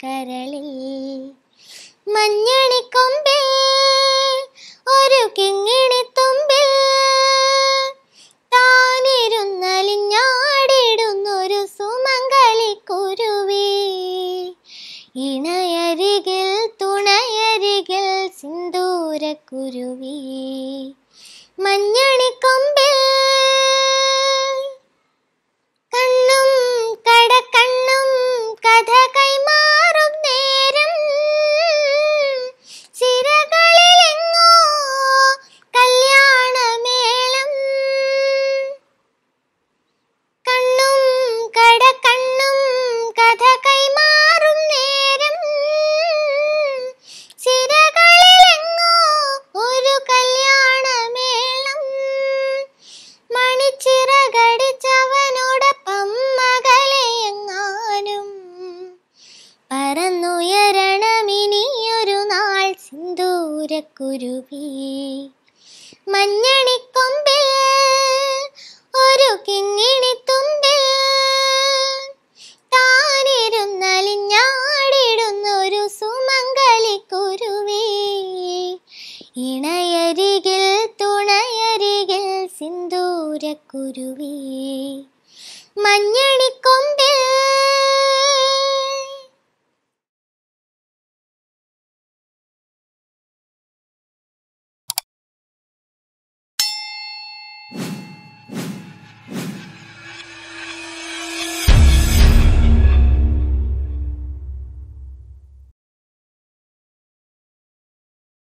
കരളിൽ മഞ്ഞണിക്കൊമ്പിൽ ഒരു കിങ്ങിണിത്തുമ്പിൽ താനിരുന്നലിഞ്ഞാടിടുന്നൊരു സുമംഗലി കുരുവി ഇണയരികിൽ തുണയരികിൽ സിന്ദൂരക്കുരുവി മഞ്ഞണിക്കൊമ്പിൽ കണ്ണും കടക്കണ്ണും കഥ കൈമാറും നേരം സിരകളിലെങ്ങോ കല്യാണമേളം കണ്ണും കടക്കണ്ണും കഥ കൈമാറും നേരം സിരകളിലെങ്ങോ ഒരു കല്യാണമേളം മണിച്ചിറകടിച്ചവനോടൊപ്പം മകളെയെങ്ങാനും പറന്നുയരണമിനിയൊരു നാൾ സിന്ദൂരക്കുരുവി മഞ്ഞണിക്കൊമ്പിൽ ഒരു കിങ്ങിണിത്തുമ്പിൽ താനിരുന്നലിഞ്ഞാടിടുന്നൊരു സുമംഗലി കുരുവി ഇണയരികിൽ തുണയരികിൽ സിന്ദൂരക്കുരുവി മഞ്ഞണിക്കൊമ്പിൽ